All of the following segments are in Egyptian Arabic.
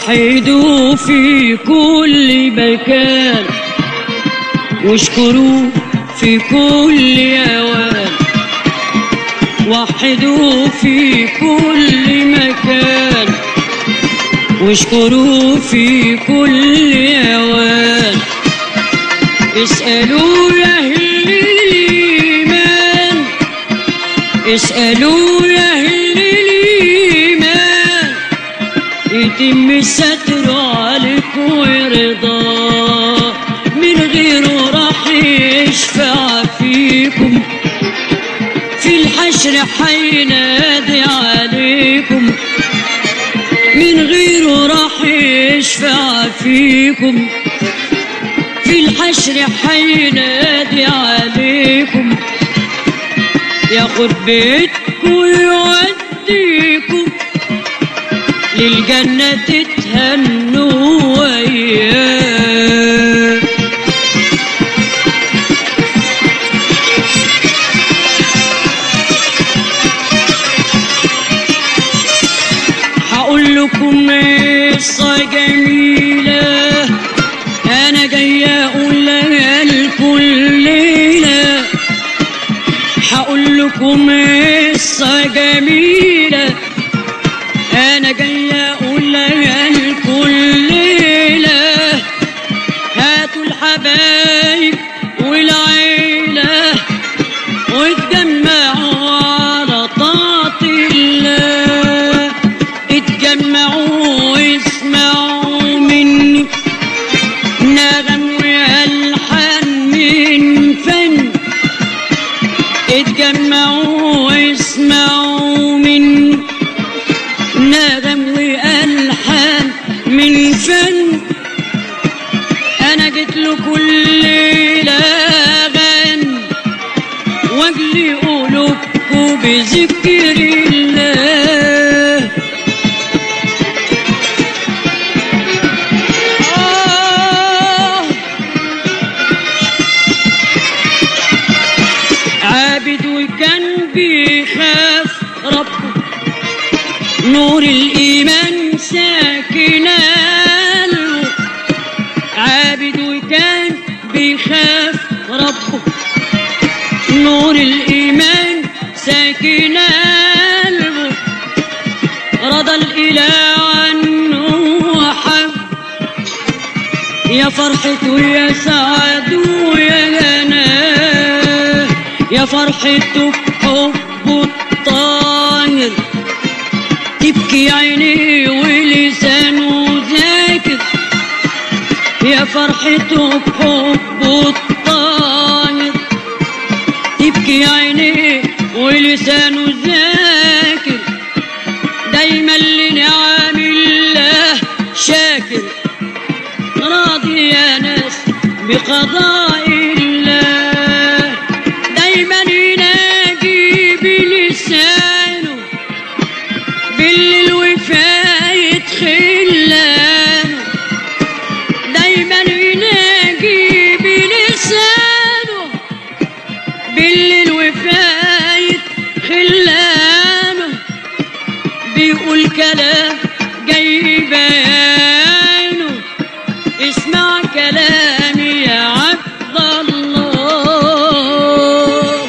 وحدوا في كل مكان واشكروا في كل اوان وحدوا في كل مكان واشكروا في كل اوان اسألوا يا أهل الإيمان اسألوا يا أهل الإيمان يتم الستر عليكم ورضاه من غيره راح يشفع فيكم في الحشر حينادي عليكم من غيره راح يشفع فيكم في الحشر حينادي عليكم ياخد بيتكم ويوديكم للجنة تتهنوا وياه هقول لكم قصة جميلة أنا جاي أقولها لكم ليلة هقول لكم قصة جميلة أنا جاي أقولها لكم ليلة هاتوا الحبايب والعيلة واتجمعوا على طاعة الله اتجمعوا واسمعوا مني نغم والحان من فن اتجمعوا واسمعوا مني نغم والحان من فن انا جيت له كل ليله غن واجلي قلوبكم بذكر الله آه عابد وكان بيخاف ربه نور الإيمان ساكن قلبه عابد وكان بيخاف ربه نور الإيمان ساكن قلبه رضى الإله عنه وحب يا فرحته يا سعده يا هناه يا فرحته بحبه الطاهر تبكي عينيه ولسانه ذاكر يا فرحته بحبه الطاهر تبكي عينيه ولسانه ذاكر دايما لنعم الله شاكر راضي يا ناس بقضاء الله دايما يناجي بلسانه بالليل وفايت خلانه دايما يناجي بلسانه بالليل وفايت خلانه بيقول كلام جاي بيانه اسمع كلامي يا عبد الله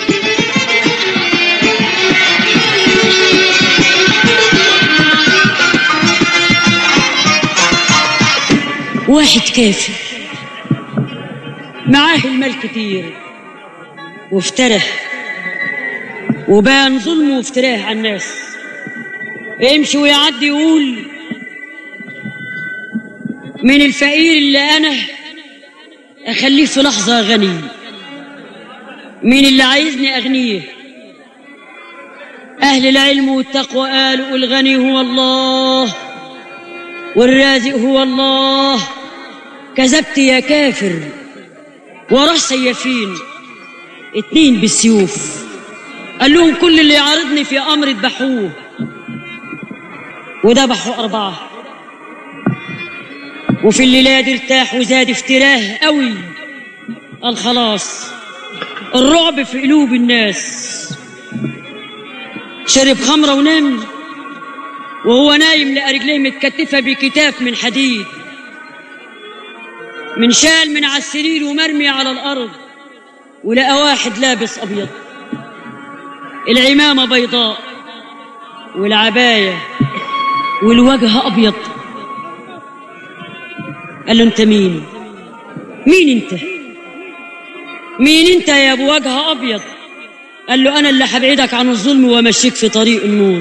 واحد كافر معاه المال كتير وافترى وبان ظلمه وافتراه على الناس يمشي ويعدي يقول من الفقير اللي انا اخليه في لحظه غني مين اللي عايزني اغنيه اهل العلم والتقوى قالوا الغني هو الله والرازق هو الله كذبت يا كافر وراه سيافين اتنين بالسيوف قال لهم كل اللي يعارضني في امر اذبحوه وذبحوا اربعه وفي الليله دي ارتاح وزاد افتراه قوي قال خلاص الرعب في قلوب الناس شرب خمره ونام وهو نايم لقى رجليه متكتفة بكتاف من حديد من شال من على السرير ومرمي على الأرض ولقى واحد لابس أبيض العمامة بيضاء والعباية والوجه أبيض قال له أنت مين؟ مين أنت؟ مين أنت يا أبو وجه أبيض؟ قال له أنا اللي هبعدك عن الظلم وأمشيك في طريق النور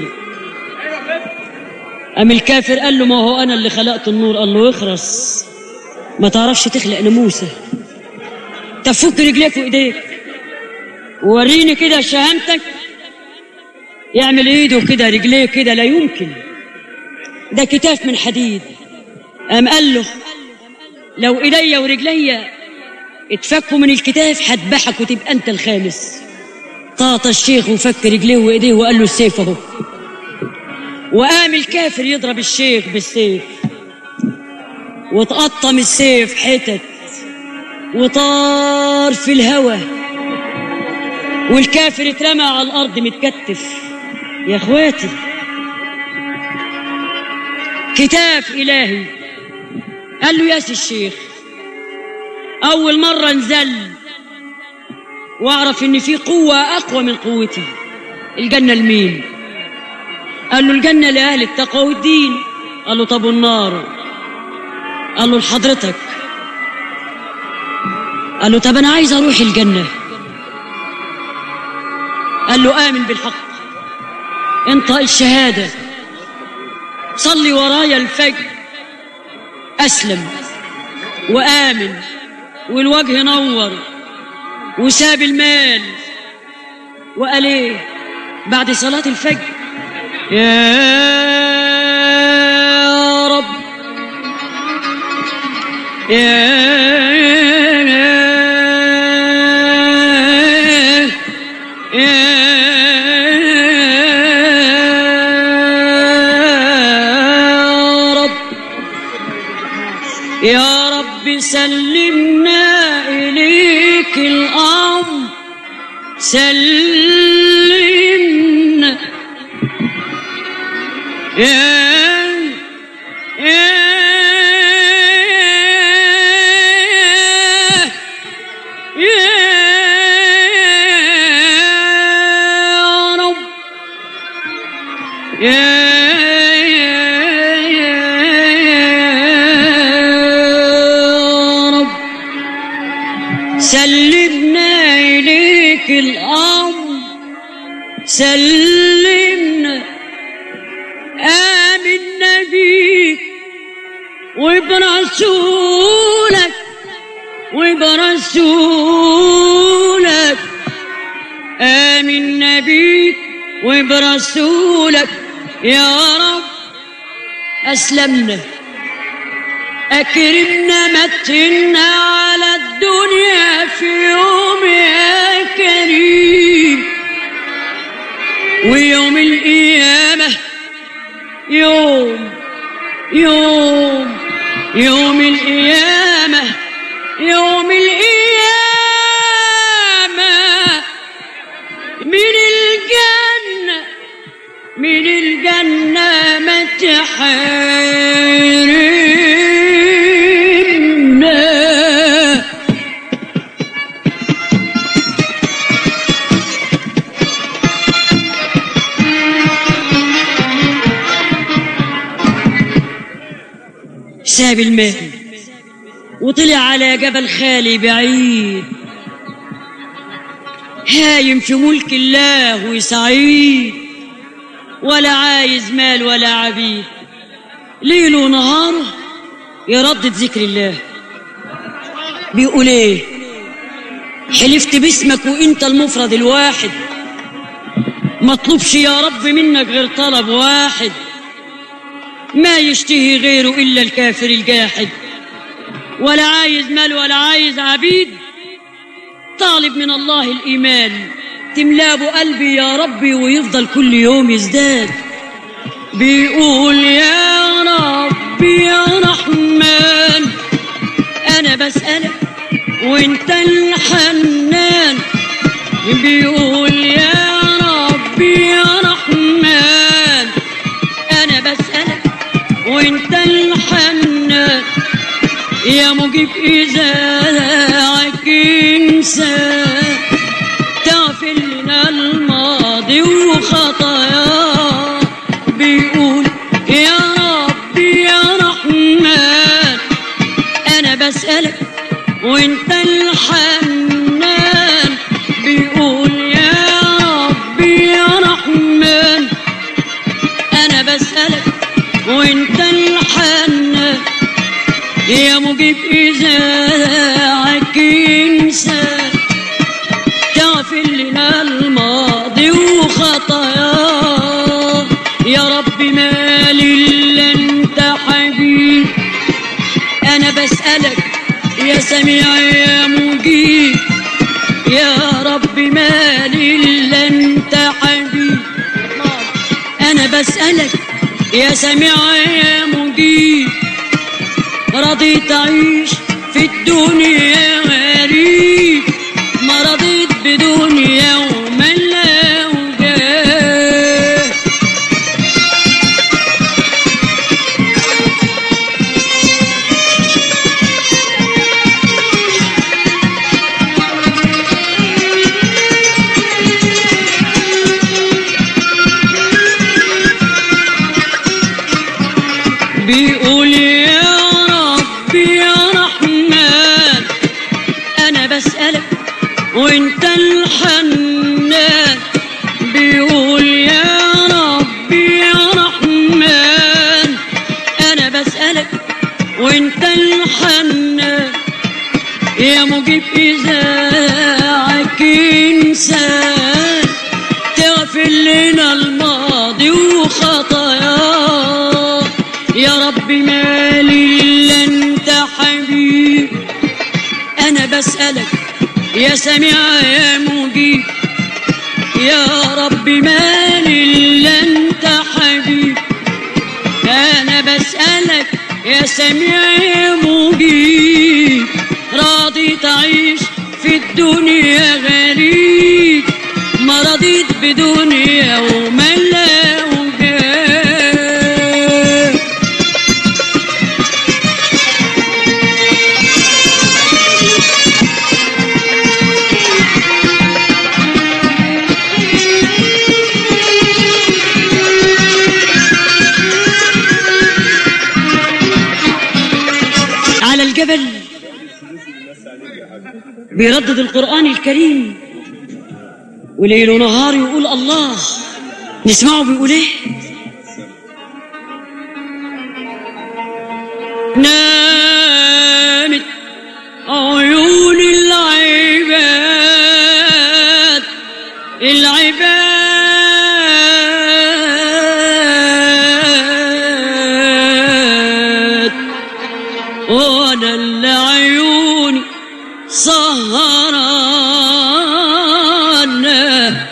قام الكافر قال له ما هو أنا اللي خلقت النور قال له اخرس ما تعرفش تخلق ناموسة طب فك رجليك وإيديك ووريني كده شهامتك يعمل ايده كده رجليه كده لا يمكن ده كتاف من حديد قام قال له لو ايديا ورجليا اتفكوا من الكتاف هذبحك وتبقى انت الخامس طاط الشيخ وفك رجليه وايديه وقال له السيف اهو وقام الكافر يضرب الشيخ بالسيف وتقطم السيف حتت وطار في الهوى والكافر اترمى على الارض متكتف يا اخواتي كتاف الهي قال له يا سي الشيخ اول مره انزل واعرف ان في قوه اقوى من قوتي الجنه لمين قال له الجنه لاهل التقوى والدين قال له طب والنار قال له لحضرتك قال له طب انا عايز اروح الجنه قال له امن بالحق انطق الشهاده صلي ورايا الفجر اسلم وامن والوجه نور وساب المال وقال ايه بعد صلاه الفجر يا رب يا يا رب يا رب سلمنا إليك الأمر سلمنا يا يا يا رب يا رب سلمنا إليك الأمر سلمنا آمنا بيك وبرسولك وبرسولك آمنا بيك وبرسولك يا رب أسلمنا أكرمنا متنا على الدنيا في يوم يا كريم ويوم القيامة يوم يوم يوم القيامة يوم القيامة من الجنة من الجنة ما تحرمنا ساب الماء وطلع على جبل خالي بعيد هايم في ملك الله وسعيد ولا عايز مال ولا عبيد ليله ونهاره يردد ذكر الله بيقول ايه حلفت باسمك وانت المفرد الواحد مطلوبش يا رب منك غير طلب واحد ما يشتهي غيره الا الكافر الجاحد ولا عايز مال ولا عايز عبيد طالب من الله الايمان تملاه قلبي يا ربي ويفضل كل يوم يزداد بيقول يا ربي يا رحمن انا بسألك وانت الحنان بيقول يا ربي يا رحمن انا بسألك يا مجيب إذاعك انسى تغفر لنا الماضي وخطايا بيقول يا ربي يا رحمن أنا بسألك وانت الحنان بيقول يا ربي يا رحمن أنا بسألك وانت الحنان يا مجيب إذاعك انسى تغفر لنا الماضي وخطايا يا رب مال إلا انت حبيب انا بسألك يا سميع يا مجيب يا رب مال إلا انت حبيب انا بسألك يا سميع يا مجيب رضيت أعيش في الدنيا غريب ما رضيت بدون يوم لا وجاه بيقول يا ربي يا رحمن انا بسألك وانت الحنان بيقول يا ربي يا رحمن انا بسألك وانت الحنان يا مجيب إذاعك إنسان تغفر لنا الماضي وخطايا يا رب مالي إلا أنت حبيب أنا بسألك يا سميع يا مجيب يا رب مالي إلا أنت حبيب أنا بسألك يا سميع يا مجيب راضي تعيش في الدنيا غريب ما رضيت بدون يوم لا وجاه على الجبل بيردد القرآن الكريم وليل ونهار يقول الله نسمعه بيقول ايه نامت عيون العباد العباد وانا اللي عيوني سهرانه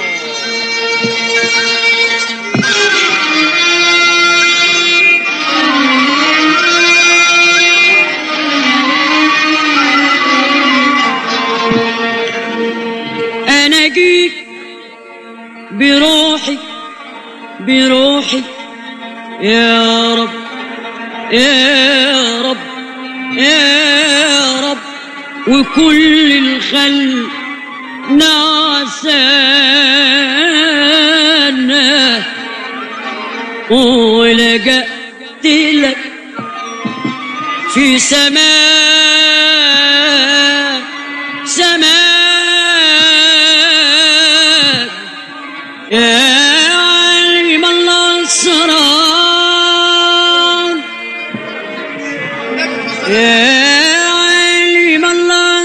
انا جيت بروحي بروحي يا رب يا رب يا رب وكل الخلق نعسانا ولجأت لك في سماء سماء يا عليم الله السرار يا عليم الله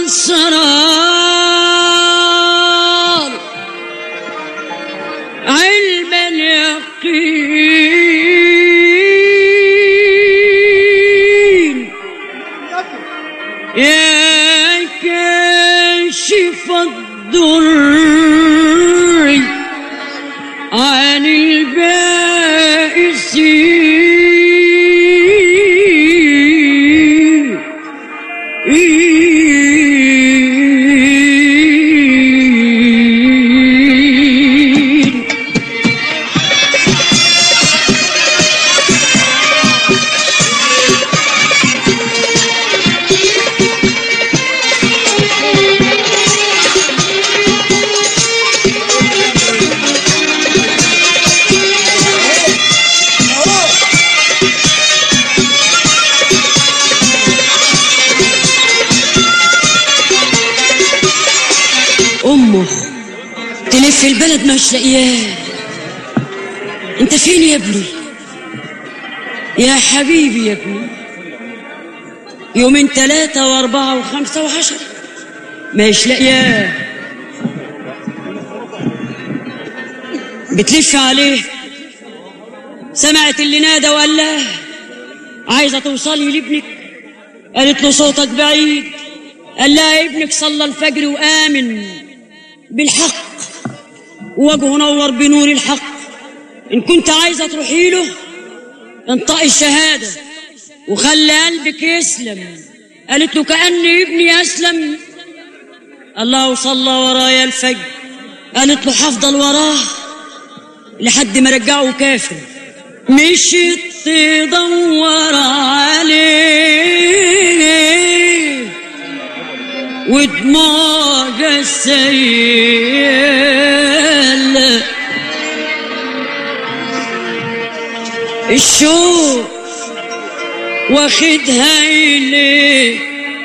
السرار علم اليقين يا كاشف الضر عن البائسين تلف البلد مش لاقياه انت فين يا ابني يا حبيبي يا ابني يومين ثلاثة وأربعة وخمسة وعشرة مش لاقياه بتلف عليه سمعت اللي نادى وقال لها عايزة توصلي لابنك قالت له صوتك بعيد قال لها ابنك صلى الفجر وآمن بالحق ووجهه نور بنور الحق إن كنت عايزة تروحي له انطقي الشهادة وخلي قلبك يسلم قالت له كأن ابني أسلم الله صلى ورايا الفجر قالت له حفضل وراه لحد ما رجعه كافر مشيت تدور عليه ودموع السيل الشوق واخدها إليه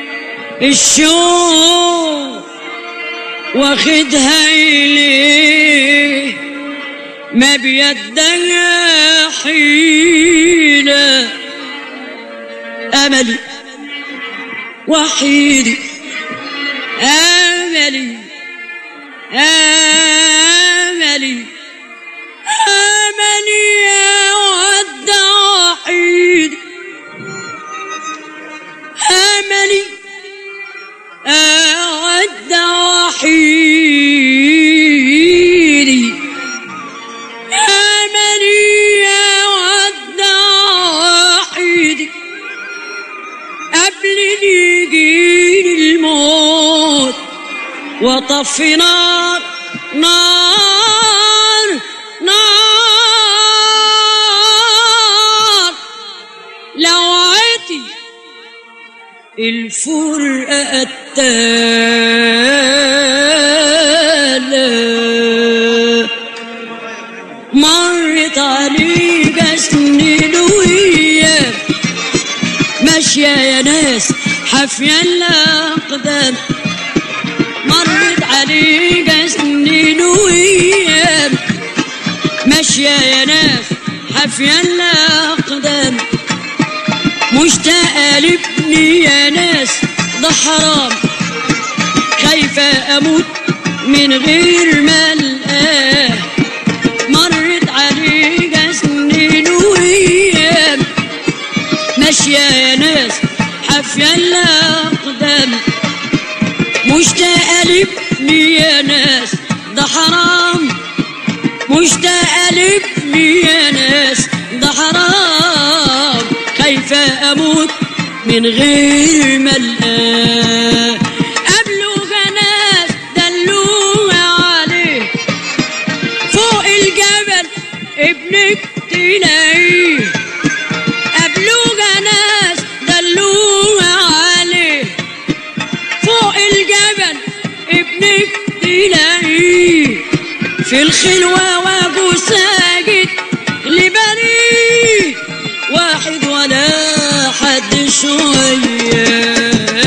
الشوق واخدها إليه ما بيدها حيلة أملي وحيدي أملي أملي أملي يا ود وحيدي أملي أود وحيدي أملي يا ود وحيدي قبل يجيني الموت وطفي نار نار نار لوعتي الفرقة التالة مرت عليك سنين وياك ماشية يا ناس حافية الأقدام مرت عليك سنين وياك ماشية يا ناس حافية الأقدام مشتاقة لابني يا ناس ده حرام خايفة أموت من غير ما ألقاه مرت عليك سنين وأيام ماشية يا ناس حافية الأقدام مشتاقة لابني يا ناس ده حرام مشتاقة لابني يا ناس ده حرام خايفة أموت من غير ما ألقاه قبله ناس دلوها عليه فوق الجبل ابنك تلاقيه قبله ناس دلوها عليه فوق الجبل ابنك تلاقيه في الخلوة وابو ساجد لبني واحد ولا حد شوية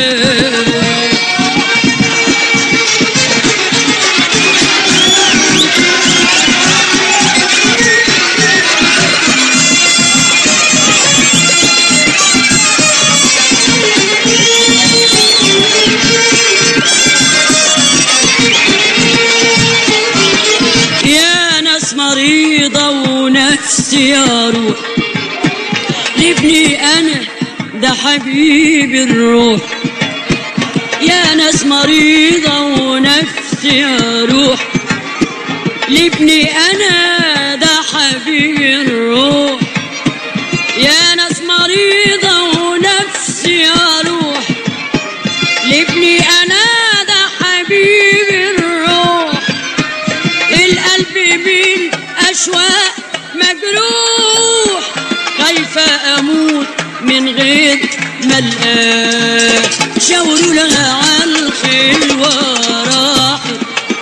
يا ناس مريضة ونفسي أروح لابني أنا ده حبيب الروح يا ناس مريضة ونفسي أروح لابني أنا ده حبيب الروح يا ناس مريضة ونفسي أروح لابني أنا ده حبيب الروح القلب من أشواق مجروح خايفة أموت من غير ما ألقاه شاوروا لها على الخلوة راحت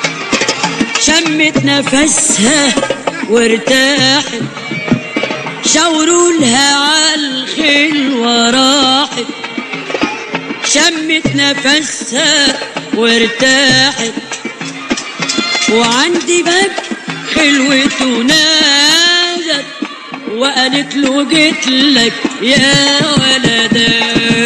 شمت نفسها وارتاحت شاوروا لها على الخلوة راحت شمت نفسها وارتاحت وعندي باب خلوته نادت وقالت له جيت لك يا ولدا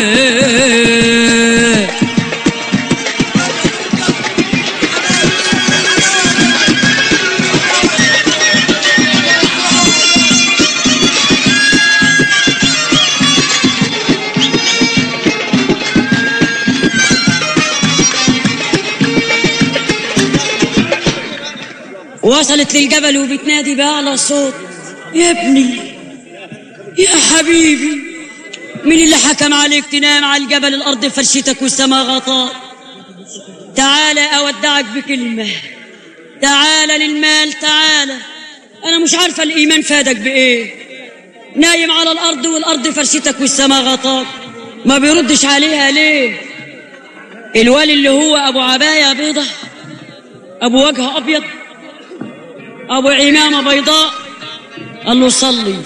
وصلت للجبل وبتنادي بأعلى صوت يا ابني يا حبيبي مين اللي حكم عليك تنام على الجبل الأرض فرشتك والسماء غطاء تعالى أودعك بكلمة تعالى للمال تعالى أنا مش عارفة الإيمان فادك بإيه نايم على الأرض والأرض فرشتك والسماء غطاك ما بيردش عليها ليه الوالي اللي هو أبو عباية بيضة أبو وجه أبيض أبو عمامة بيضاء قال له صلي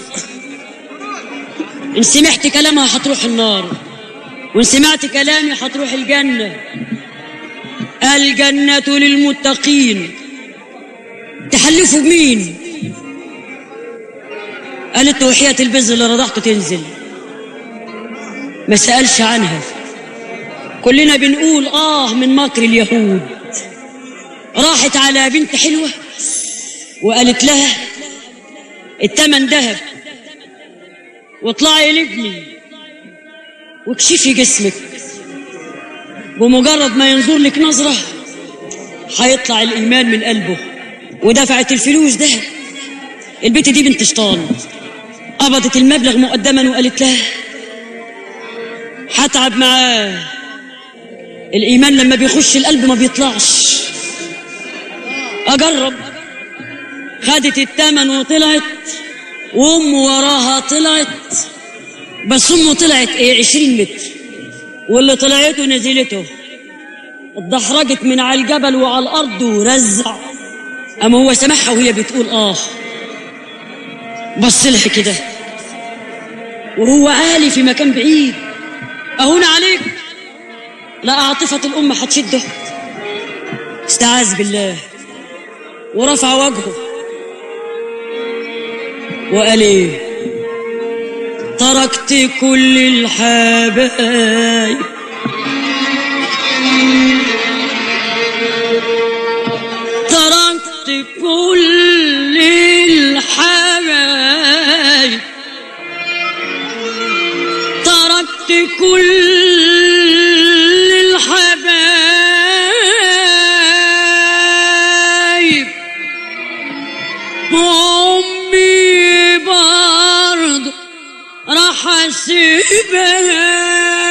إن سمعت كلامها هتروح النار وإن سمعت كلامي هتروح الجنة الجنة للمتقين تحلفوا بمين قالت له وحياة البذر اللي رضعته تنزل ما سألش عنها كلنا بنقول آه من مكر اليهود راحت على بنت حلوة وقالت لها التمن ذهب واطلعي لابني واكشفي جسمك بمجرد ما ينظر لك نظرة هيطلع الإيمان من قلبه ودفعت الفلوس ده البنت دي بنت شيطان قبضت المبلغ مقدما وقالت لها هتعب معاه الإيمان لما بيخش القلب ما بيطلعش أجرب خدت التمن وطلعت وأمه وراها طلعت بس أمه طلعت إيه عشرين متر واللي طلعته نزلته اتدحرجت من على الجبل وعلى الأرض ورزع أما هو سمعها وهي بتقول آه بص لها كده وهو عالي في مكان بعيد أهون عليك لا عاطفة الأم هتشده استعاذ بالله ورفع وجهه وقال ايه تركت كل الحبايب تركت كل الحبايب تركت كل الحبايب أمي برضه راح أسيبها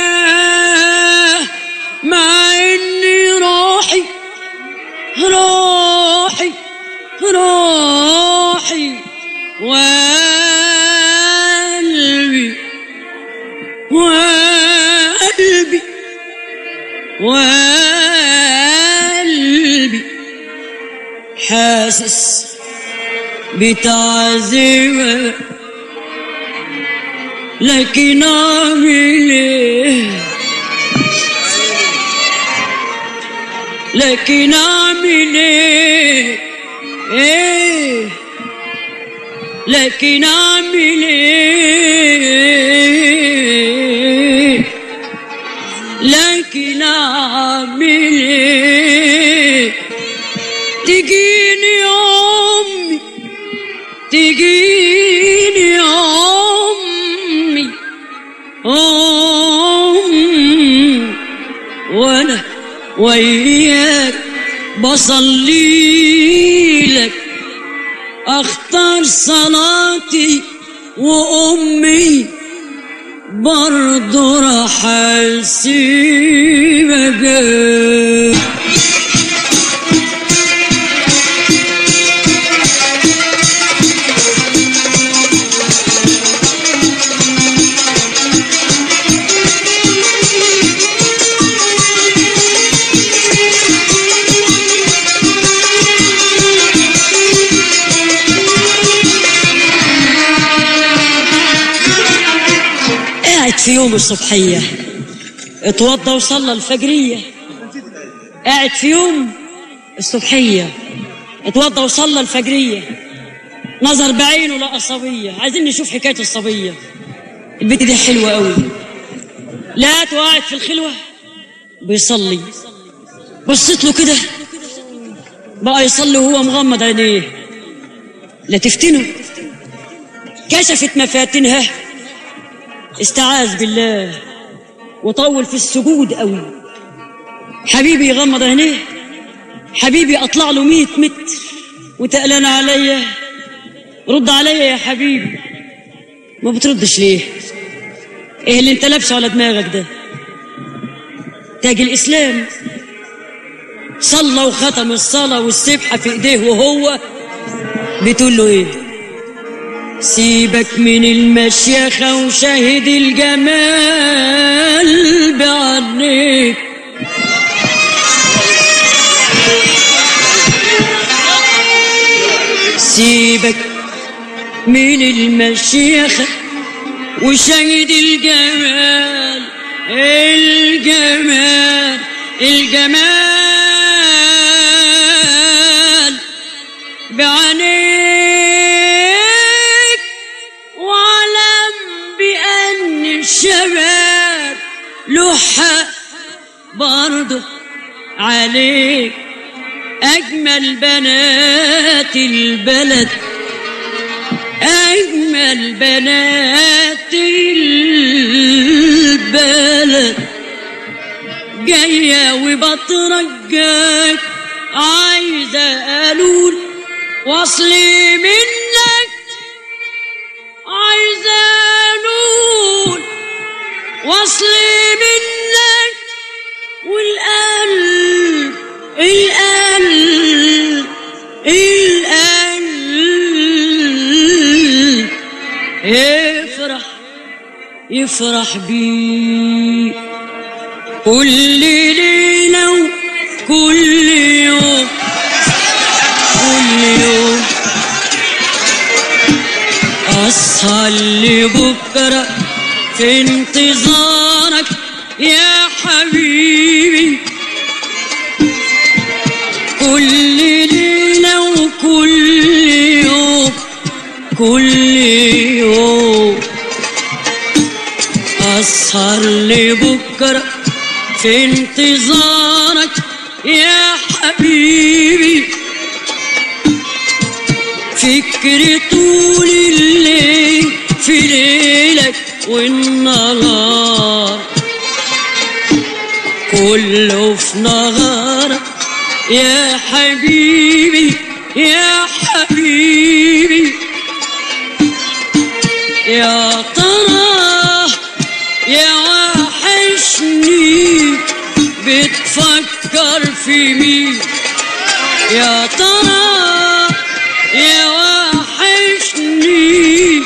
مع إني روحي روحي روحي وقلبي وقلبي وقلبي حاسس بتعذيبك لكن اعمل ايه لكن اعمل ايه ايه لكن اعمل ايه لكن اعمل ايه تجيني امي تجيني امي امي وانا وياك بصلي لك اختار صلاتي وامي برضه راح اسيبك قاعد في يوم الصبحية اتوضى وصلى الفجرية قاعد في يوم الصبحية اتوضى وصلى الفجرية نظر بعينه لقى صبية عايزين نشوف حكاية الصبية البنت دي حلوة قوي لقيته قاعد في الخلوة بيصلي بصيت له كده بقى يصلي وهو مغمض عينيه لا تفتنه كشفت مفاتنها استعاذ بالله وطول في السجود قوي حبيبي يغمض عينيه حبيبي اطلع له مية متر وتقلان عليا رد عليا يا حبيبي ما بتردش ليه ايه اللي انت لابسه على دماغك ده تاج الاسلام صلى وختم الصلاة والسبحة في ايديه وهو بتقول له ايه سيبك من المشيخة وشاهد الجمال بعينيك سيبك من المشيخة وشاهد الجمال الجمال الجمال بعينيك واعلم بأن الشباب له حق برضه عليك أجمل بنات البلد أجمل بنات البلد جاية وبترجاك عايزة قالول وصلي منك عايزة قالول وصلي منك والقلب القلب القلب يفرح يفرح بيه كل ليلة وكل يوم كل يوم أصحى لبكرة في انتظارك يا حبيبي كل ليلة وكل يوم كل يوم أسهر لبكرة في انتظارك يا حبيبي فكري طول الليل في ليلك والنهار كله في نهارك يا حبيبي يا حبيبي يا ترى يا وحشني بتفكر في مين يا ترى يا وحشني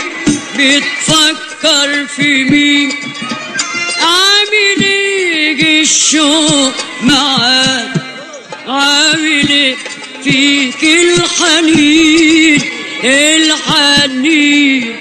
بتفكر في مين عامل ايه الشوق معاك عامل ايه فيك الحنين الحنين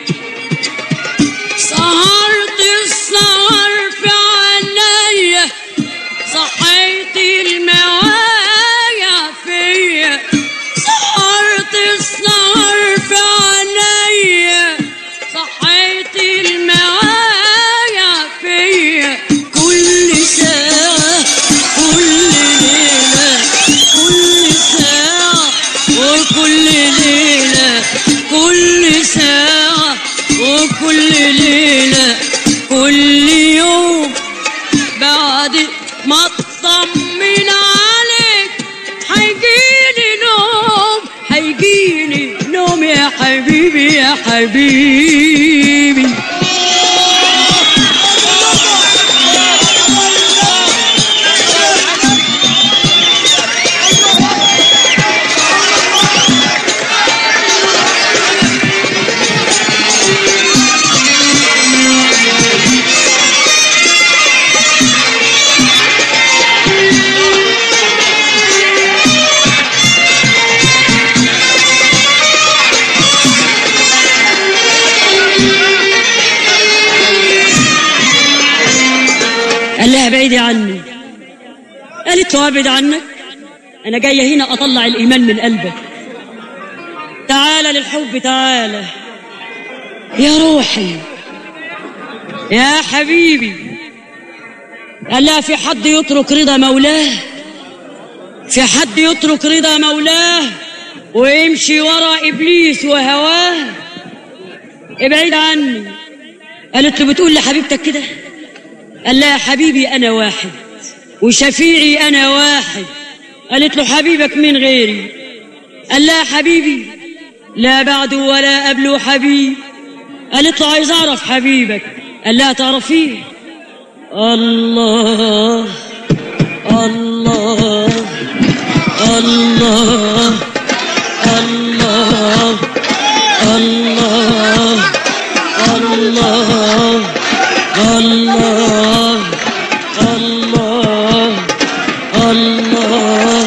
سهرت السهر في عينيا صحيت الموايا فيا سهرت السهر في عينيا صحيت الموايا فيا كل ساعة كل ليلة كل ساعة وكل ليلة كل ساعة وكل ليلة كل يوم بعد ما اطمن عليك هيجيني نوم هيجيني نوم يا حبيبي يا حبيبي قال لها بعيدي عني قالت له ابعد عنك انا جايه هنا اطلع الايمان من قلبك تعالى للحب تعالى يا روحي يا حبيبي ألا في حد يترك رضا مولاه في حد يترك رضا مولاه ويمشي ورا إبليس وهواه ابعد عني قالت له بتقول لحبيبتك كده قال لا يا حبيبي أنا واحد وشفيعي أنا واحد قالت له حبيبك من غيري قال لا يا حبيبي لا بعد ولا قبله حبيب قالت له عايز أعرف حبيبك قال لا تعرفيه الله الله الله الله الله الله الله الله الله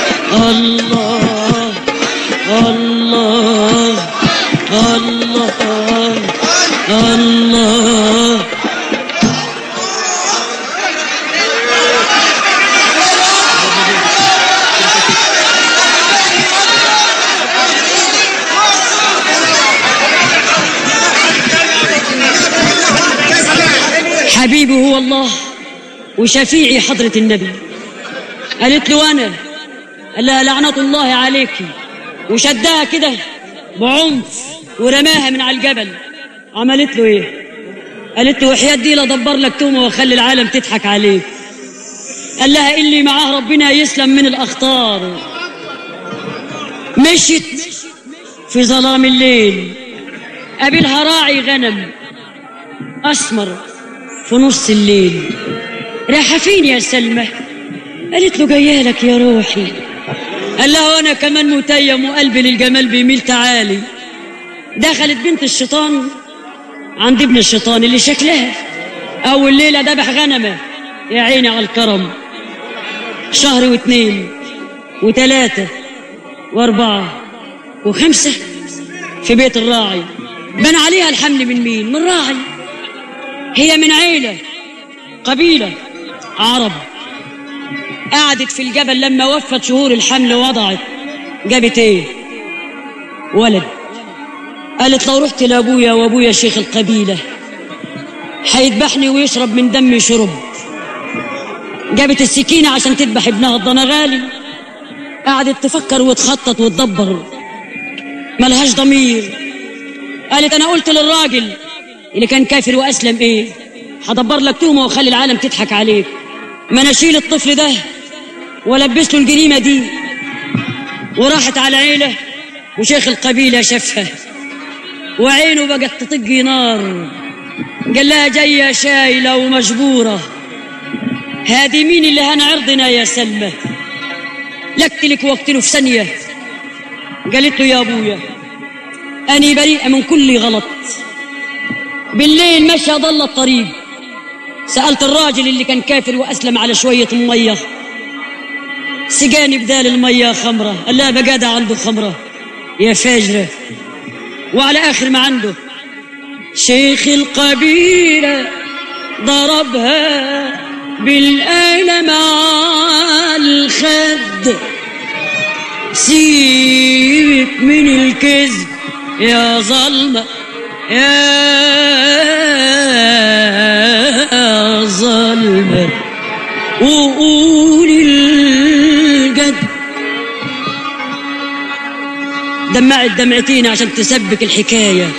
الله الله الله الله حبيبي هو الله وشفيعي حضرة النبي قالت له أنا قال لها لعنة الله عليك وشدها كده بعنف ورماها من على الجبل عملت له ايه قالت له وحياة دي لدبر لك تومة واخلي العالم تضحك عليك قال لها اللي معاه ربنا يسلم من الأخطار مشت في ظلام الليل قابلها راعي غنم أسمر في نص الليل رايحة فين يا سلمى قالت له جايه لك يا روحي قال لها وانا كمان متيم وقلبي للجمال بيميل تعالي دخلت بنت الشيطان عند ابن الشيطان اللي شكلها اول ليله ذبح غنمه يا عيني على الكرم شهر واثنين وثلاثه واربعه وخمسه في بيت الراعي بنى عليها الحمل من مين من راعي هي من عيله قبيله عرب قعدت في الجبل لما وفت شهور الحمل وضعت جابت ايه ولد قالت لو رحت لابويا وابويا شيخ القبيله هيذبحني ويشرب من دمي شرب جابت السكينه عشان تذبح ابنها الضنغالي قعدت تفكر وتخطط وتدبر ملهاش ضمير قالت انا قلت للراجل اللي كان كافر واسلم ايه هدبر لك تهمه واخلي العالم تضحك عليك ما انا اشيل الطفل ده ولبس له الجريمه دي وراحت على عيله وشيخ القبيله شافها وعينه بقت تطق نار قال لها جايه شايله ومجبوره هذه مين اللي هنعرضنا يا سلمى لقتلك واقتله في ثانيه قالت له يا ابويا اني بريئه من كل غلط بالليل مشى ضل الطريق سألت الراجل اللي كان كافر وأسلم على شوية مية سقاني بدال المية خمرة قال لا بقادة عنده خمرة يا فاجرة وعلى آخر ما عنده شيخ القبيلة ضربها بالقلم على الخد سيبك من الكذب يا ظلمة يا ظلمة وقول الجد دمعت دمعتين عشان تسبك الحكاية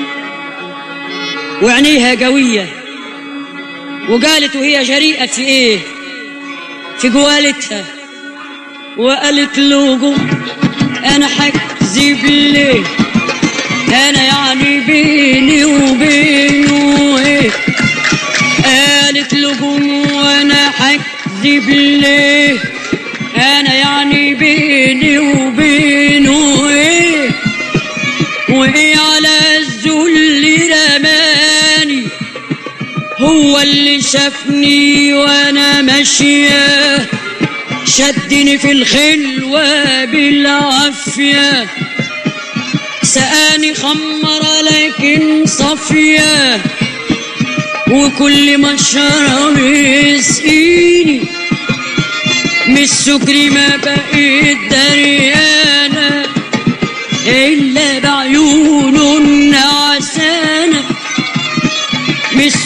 وعينيها قوية وقالت وهي جريئة في ايه في جوالتها وقالت له انا حكذب ليه انا يعني بيني وبينه ايه قالت له وانا حكذب ليه انا يعني بيني وبينه ايه وايه على الذل رماني هو اللي شافني وانا ماشيه شدني في الخلوه بالعافيه سقاني خمرة لكن صافية وكل ما الشرب يسقيني من السكر ما بقيت دريانة إلا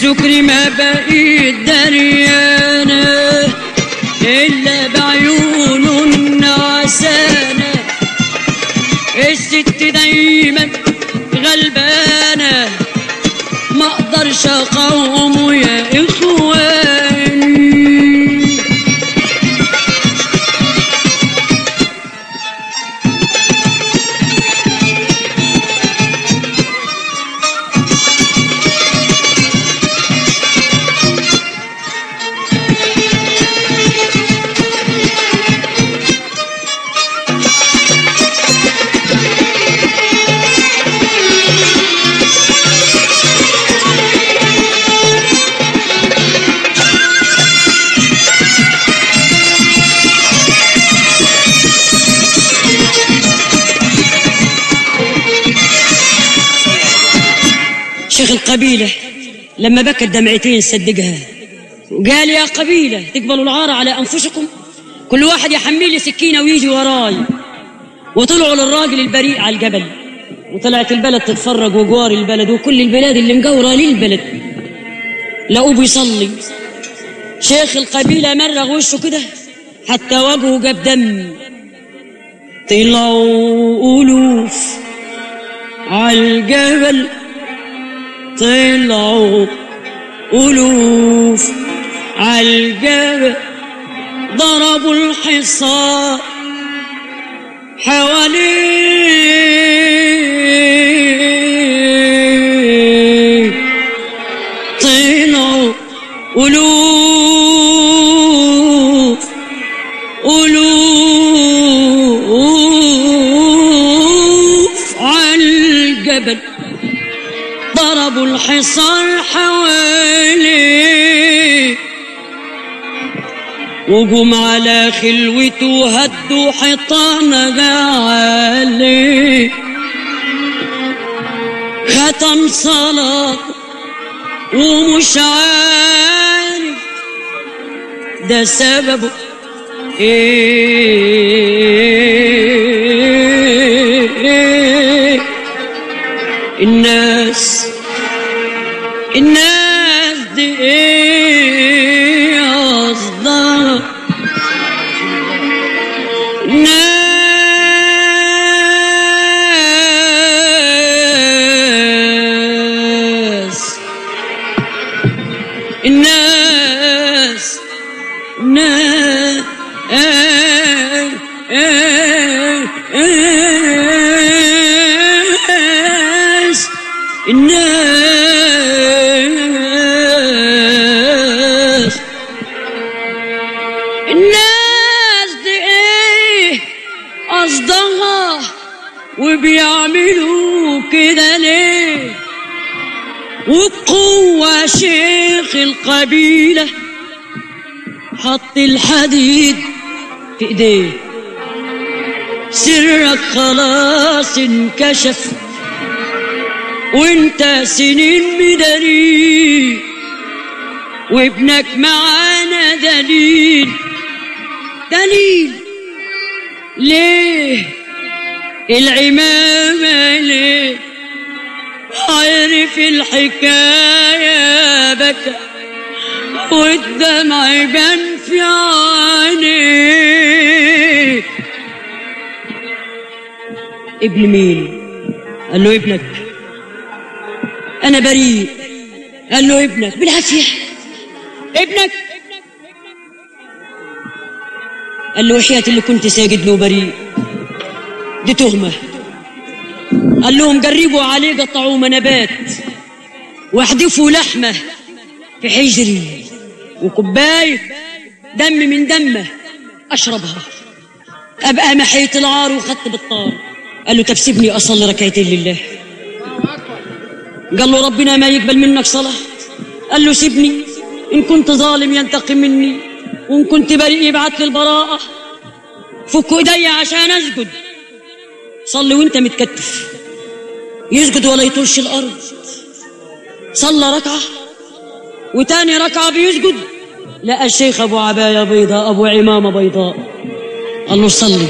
الشكر ما بقيت دريانة إلا بعيونه النعسانة الست دايما غلبانة ما اقدرش اقاومه يا اخواني شيخ القبيلة لما بكت دمعتين صدقها وقال يا قبيلة تقبلوا العار على أنفسكم كل واحد يحمل لي سكينة ويجي وراي وطلعوا للراجل البريء على الجبل وطلعت البلد تتفرج وجوار البلد وكل البلاد اللي مجاورة للبلد لقوه بيصلي شيخ القبيلة مرغ وشه كده حتى وجهه جاب دم طلعوا ألوف على الجبل طلعوا ألوف على الجبل ضربوا الحصار حواليه طلعوا ألوف ألوف على الجبل ضربوا الحصار حواليه وقوم على خلوته هدوا حيطان عليه ختم صلاة ومش عارف ده سببه ايه الناس الناس دي ايه قصدها الناس الناس الناس الناس الناس دي ايه قصدها وبيعملوا كده ليه وبقوة شيخ القبيلة حط الحديد في ايديه سرك خلاص انكشف وانت سنين مداري وابنك معانا دليل دليل ليه العمامة ليه عرف الحكاية بكى والدمع بان في عينيه ابن مين قال له ابنك انا بريء قال له ابنك بالعافيه ابنك قال له وحياة اللي كنت ساجد له بريء دي تهمة قال لهم جربوا عليه قطعوا منبات واحدفوا لحمة في حجري وكوباية دم من دمه أشربها أبقى محيت العار وخدت بالطار قال له طب سيبني أصلي ركعتين لله قال له ربنا ما يقبل منك صلاة قال له سيبني إن كنت ظالم ينتقم مني وإن كنت بريء يبعت لي البراءة فك ايديا عشان أسجد صلي وانت متكتف يسجد ولا يطولش الأرض صلى ركعة وتاني ركعة بيسجد لقى الشيخ أبو عباية بيضاء أبو عمامة بيضاء قال له صلي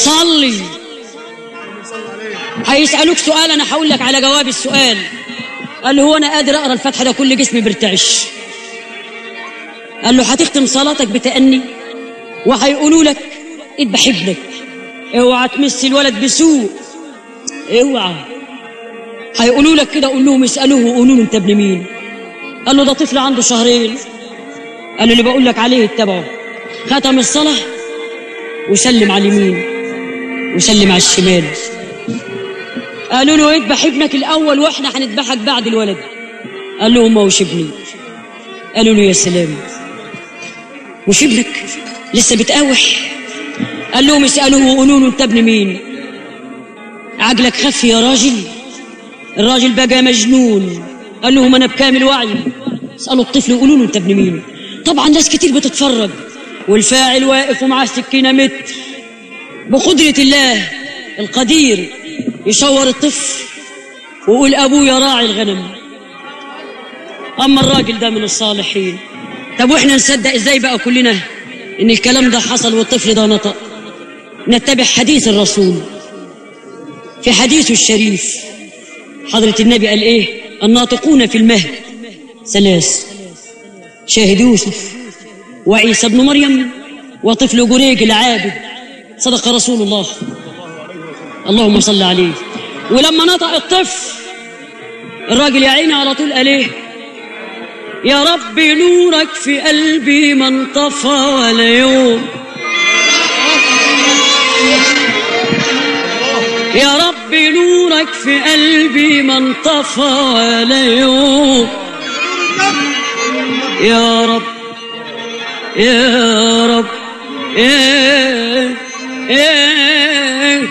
صلي هيسألوك سؤال أنا هقول لك على جواب السؤال قال له هو انا قادر اقرا الفتحه ده كل جسمي بيرتعش قال له هتختم صلاتك بتأني وهيقولوا لك اذبح ابنك اوعى تمس الولد بسوء اوعى هيقولوا لك كده قول لهم اسالوه وقولوا له انت ابن مين قال له ده طفل عنده شهرين قال له اللي بقول لك عليه اتبعه ختم الصلاه وسلم على اليمين وسلم على الشمال قالوا له اذبح ابنك الاول واحنا هنذبحك بعد الولد قال لهم ما هوش ابني قالوا له يا سلام مش ابنك لسه بتقاوح قال لهم اسالوه وقولوا له انت ابن مين عقلك خف يا راجل الراجل بقى مجنون قال لهم انا بكامل وعي اسالوا الطفل وقولوا له انت ابن مين طبعا ناس كتير بتتفرج والفاعل واقف ومعاه السكينه متر بقدره الله القدير يشور الطفل ويقول ابويا راعي الغنم اما الراجل ده من الصالحين طب واحنا نصدق ازاي بقى كلنا ان الكلام ده حصل والطفل ده نطق نتبع حديث الرسول في حديثه الشريف حضرة النبي قال ايه الناطقون في المهد ثلاث شاهد يوسف وعيسى ابن مريم وطفل جريج العابد صدق رسول الله اللهم صل عليه ولما نطق الطفل الراجل يا عيني على طول قال ايه يا رب نورك في قلبي ما انطفى ولا يوم يا رب نورك في قلبي ما انطفى ولا يوم يا رب يا رب يا يا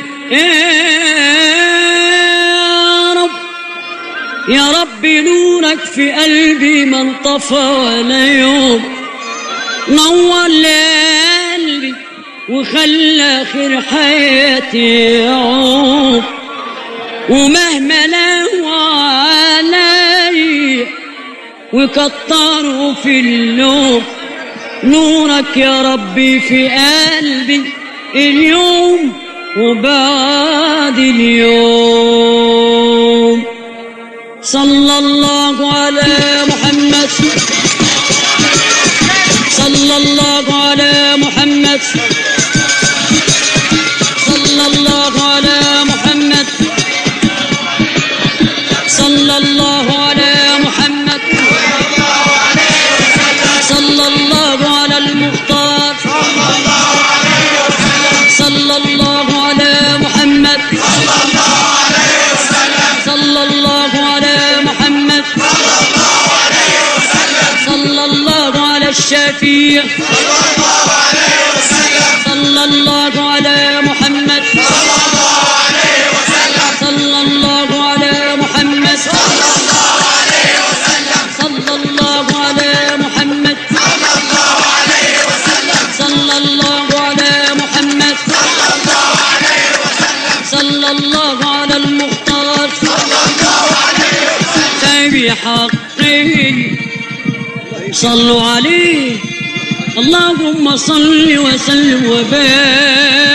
يا رب يا رب نورك في قلبي ما انطفى ولا يوم نور قلبي وخلى خير حياتي يعوم ومهما لهوا علي وكتروا في اللوم نورك يا ربي في قلبي اليوم وبعد اليوم صلى الله على محمد صلى الله على محمد صلى الله على محمد صلى الله على محمد صلى الله على المختار صلى الله على محمد صلى الله على محمد صلى الله على الشفيع صلى الله على محمد صلى الله على محمد صلى الله على محمد صلى الله على محمد صلى الله على المختار فبحقه صلوا عليه اللهم صل وسلم وبارك